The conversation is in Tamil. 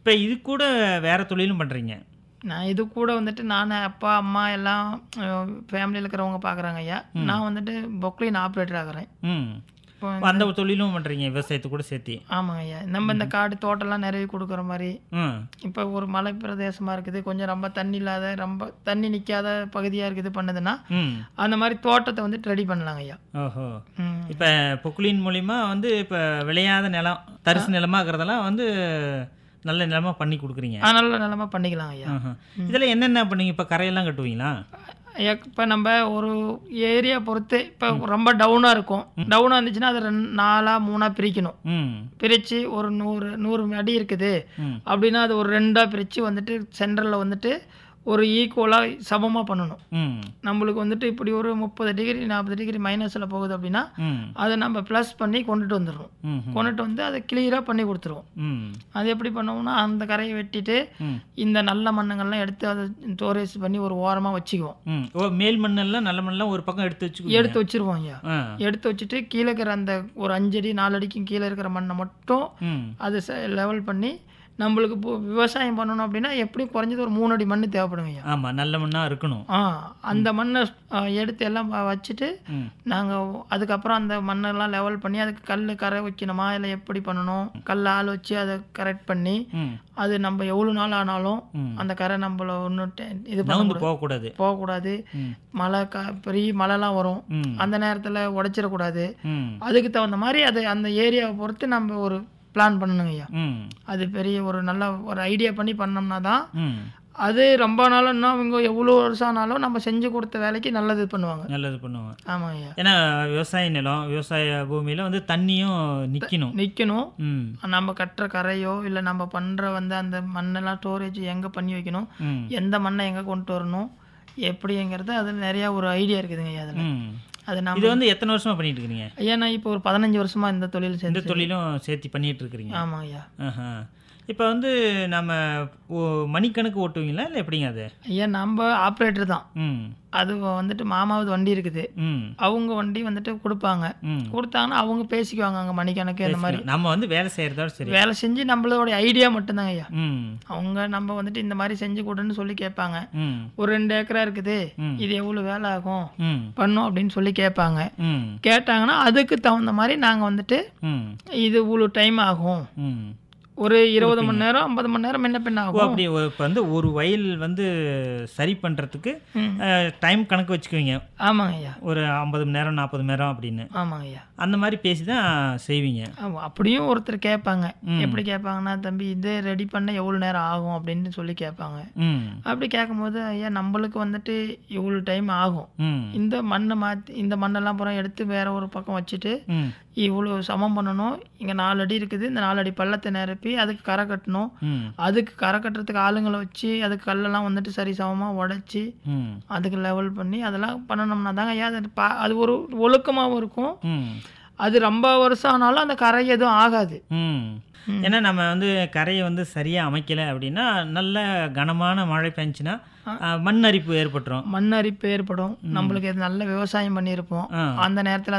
இப்போ இது கூட வேற தொழிலும் பண்றீங்க. நான் இது கூட வந்துட்டு நான் அப்பா, அம்மா எல்லாம் ஃபேமிலியில இருக்கிறவங்க பார்க்குறாங்க ஐயா. ம். நான் வந்துட்டு பொக்லைன் ஆப்ரேட்டர் ஆகுறேன். ம். இப்போ அப்ப அந்த தொழிலும் பண்றீங்க விவசாயத்து கூட சேர்த்தி. ஆமாங்க ஐயா. நம்ம இந்த ம்ஹ்ம். காடு தோட்டம்லாம் நிறைய கொடுக்குற மாரி, ம். இப்போ ஒரு மலை பிரதேசமா இருக்குது, கொஞ்சம் ரொம்ப தண்ணி இல்லாத, ரொம்ப தண்ணி நிக்காத பகுதியா இருக்குது பண்ணுதுன்னா, ம். அந்த மாரி தோட்டத்த வந்து ரெடி பண்ணலாங்க ஐயா. ஓஹோ! ம். இப்ப பொக்லின் மூலியமா வந்து இப்ப விளையாத நிலம், ஆ. தரிசு நிலமாகிறதெல்லாம் வந்து நல்ல நிலமா பண்ணி குடுக்குறீங்க. ஆ நல்ல நிலமா பண்ணிக்கலாம் ஐயா. ஆஹ. ம். இதுல என்னென்ன பண்ணீங்க? இப்ப கரையெல்லாம் கட்டுவீங்களா? ஐயா இப்போ நம்ம ஒரு ஏரியா பொறுத்து இப்போ ம். ரொம்ப டவுனா இருக்கும். ம். டவுனா இருந்துச்சுன்னா அத 4ஆ 3ஆ பிரிக்கணும். ம். பிரிச்சு ஒரு 100 100 அடி இருக்குது. ம். அப்படின்னா அது ஒரு 2ஆ பிரிச்சு வந்துட்டு சென்டர்ல வந்துட்டு ஒரு ஈக்குவலா சமமா பண்ணணும். ம். நம்மளுக்கு வந்துட்டு இப்படி ஒரு 30 டிகிரி 40 டிகிரி மைனஸ்ல போகுது அப்படின்னா, ம். அத நம்ம ப்ளஸ் பண்ணி கொண்டுட்டு வந்துருவோம். ம்ஹ்ம். கொண்டுட்டு வந்து அத கிளியரா பண்ணி குடுத்துருவோம். ம். அது எப்படி பண்ணுவோம்னா, அந்த கரைய வெட்டிட்டு, ம். இந்த நல்ல மண்ணுங்கள்லாம் எடுத்து அத ஸ்டோரேஜ் பண்ணி ஒரு ஓரமா வச்சுக்குவோம். ம். ஓ மேல் மண்ணெல்லாம் நல்ல மண்ணெல்லாம் ஒரு பக்கம் எடுத்து வச்சுக்குவீங்க. எடுத்து வச்சுருவோம் ஐயா. ஆ. எடுத்து வச்சுட்டு கீழ இருக்கிற அந்த ஒரு 5 அடி 4 அடிக்கும் கீழ இருக்கிற மண்ண மட்டும் ம். அது ச லெவல் பண்ணி, நம்மளுக்கு இப்போ விவசாயம் பண்ணணும் அப்படின்னா, எப்படியும் குறைஞ்சது ஒரு 3 அடி மண்ணு தேவைப்படுங்க ஐயா. ஆமா. நல்ல மண்ணா இருக்கணும். ஆ அந்த ம். மண்ண அ எடுத்து எல்லாம் வ வச்சுட்டு, ம். நாங்க அதுக்கப்புறம் அந்த மண்ணெல்லாம் லெவல் பண்ணி, அதுக்கு கல்லு கரை வைக்கணுமா, இல்ல எப்படி பண்ணணும்? கல்ல ஆள் வச்சு அத கரெக்ட் பண்ணி, ம். அது நம்ம எவ்வளோ நாள் ஆனாலும், ம். அந்த கரை நம்மள ஒண்ணும் டெ இது நவுந்து பண்ணக்கூடாது. போகக்கூடாது. போகக்கூடாது. ம். மழை க பெரிய மழைலாம் வரும். ம். அந்த நேரத்துல உடைச்சிடக்கூடாது. ம். அதுக்கு தகுந்த மாரி அது அந்த ஏரியாவ பொறுத்து நம்ம ஒரு பிளான் பண்ணணுங்க ஐயா. ம். அது பெரிய ஒரு நல்ல ஒரு ஐடியா பண்ணி பண்ணோம்னா தான், ம். அது ரொம்ப நாள் இன்னும் இவங்க எவ்வளோ வருஷம் ஆனாலும் நம்ம செஞ்சு கொடுத்த வேலைக்கு நல்லது பண்ணுவாங்க. நல்லது பண்ணுவாங்க. ஆமாங்க ஐயா. ஏன்னா விவசாய நிலம், விவசாய பூமியில வந்து தண்ணியும் நிக்கணும். நிக்கணும். ம். நம்ம கட்டுற கரையோ, இல்ல நம்ம பண்ற வந்து அந்த மண்ணெல்லாம் ஸ்டோரேஜ் எங்க பண்ணி வைக்கணும்? ம். எந்த மண்ண எங்க கொண்டு வரணும்? எப்படிங்கிறது அதுல நிறையா ஒரு ஐடியா இருக்குதுங்க ஐயா அதுல. ம். அது இது நம்ம வந்து எத்தனை வருஷமா பண்ணிட்டு இருக்கிறீங்க? ஐயா நான் இப்போ ஒரு 15 வருஷமா இந்த தொழில் இந்த செஞ்சு தொழிலும் சேர்த்து பண்ணிட்டு இருக்கிறீங்க. ஆமா ஐயா. ஆஹா. இப்ப வந்து நம்ம ஓ மணிக்கணக்கு ஓட்டுவீங்களா? இல்ல எப்படிங்க அது? ஐயா நம்ப ஆப்ரேட்டர் தான். ம். அது வந்துட்டு மாமாவது வண்டி இருக்குது. ம். அவங்க வண்டி வந்துட்டு குடுப்பாங்க. ம். குடுத்தாங்கன்னா அவங்க பேசிக்குவாங்க அங்க மணிக்கணக்கு இந்த மாரி. பேசிக்கலாம். நம்ம வந்து வேலை செய்யறதோட சரி. வேலை செஞ்சு நம்மளோட ஐடியா மட்டும்தாங்க ஐயா. ம். அவங்க நம்ம வந்துட்டு இந்த மாரி செஞ்சு குடுன்னு சொல்லி கேட்பாங்க. ம். ஒரு 2 ஏக்கரா இருக்குது. ம். இது எவ்வளோ வேலை ஆகும்? ம். பண்ணும் அப்படின்னு சொல்லி கேட்பாங்க. ம். கேட்டாங்கன்னா அதுக்கு தகுந்த மாரி நாங்க வந்துட்டு, ம். இது இவ்வளோ டைம் ஆகும். ம். ஒரு 20 மணி குடுப்பீங்க. நேரம், 50 மணி நேரம் முன்ன பின்ன ஓ ஆகும். அப்படி ஒ இப்ப வந்து ஒரு வயல் வந்து சரி பண்றதுக்கு ம். அ டைம் கணக்கு வச்சுக்குவீங்க. ஆமாங்க ஐயா. ஒரு 50 மணி நேரம், 40 மணி நேரம் அப்படின்னு. ஆமாங்க ஐயா. அந்த மாரி பேசி தான் செய்வீங்க. ஆமா. அப்படியும் ஒருத்தர் கேட்பாங்க. ம். எப்படி கேட்பாங்கன்னா, "தம்பி இது ரெடி பண்ண எவ்வளோ நேரம் ஆகும்?" அப்படின்னு சொல்லி கேட்பாங்க. ம். அப்படி கேட்கும்போது, "ஐயா நம்மளுக்கு வந்துட்டு இவ்வளோ டைம் ஆகும். ம். இந்த மண்ண மாத்தி இந்த மண்ணெல்லாம் பூரா எடுத்து வேற ஒரு பக்கம் வச்சுட்டு, ம். இவ்வளோ சமம் பண்ணணும். இங்க 4 அடி இருக்குது. இந்த 4 அடி பள்ளத்த நிரப்பி அதுக்கு கரை கட்டணும். ம். அதுக்கு கரை கட்டுறதுக்கு ஆளுங்கள வச்சு, அதுக்கு கல்லெல்லாம் வந்துட்டு சரிசமமா உடைச்சு, ம். அதுக்கு லெவல் பண்ணி அதெல்லாம் பண்ணணும்னா தாங்க ஐயா அது பா அது ஒரு ஒழுக்கமாவும் இருக்கும். ம். அது ரொம்ப வருஷம் ஆனாலும் அந்த கரை எதுவும் ஆகாது. ம். ம். ஏன்னா நம்ம வந்து கரைய வந்து சரியா அமைக்கல அப்படின்னா, நல்ல கனமான மழை பெஞ்சுச்சுன்னா, ஆ. அ மண் அரிப்பு ஏற்பட்டுரும். மண் அரிப்பு ஏற்படும். ம். நம்மளுக்கு இது நல்ல விவசாயம் பண்ணியிருப்போம். ஆ. அந்த நேரத்துல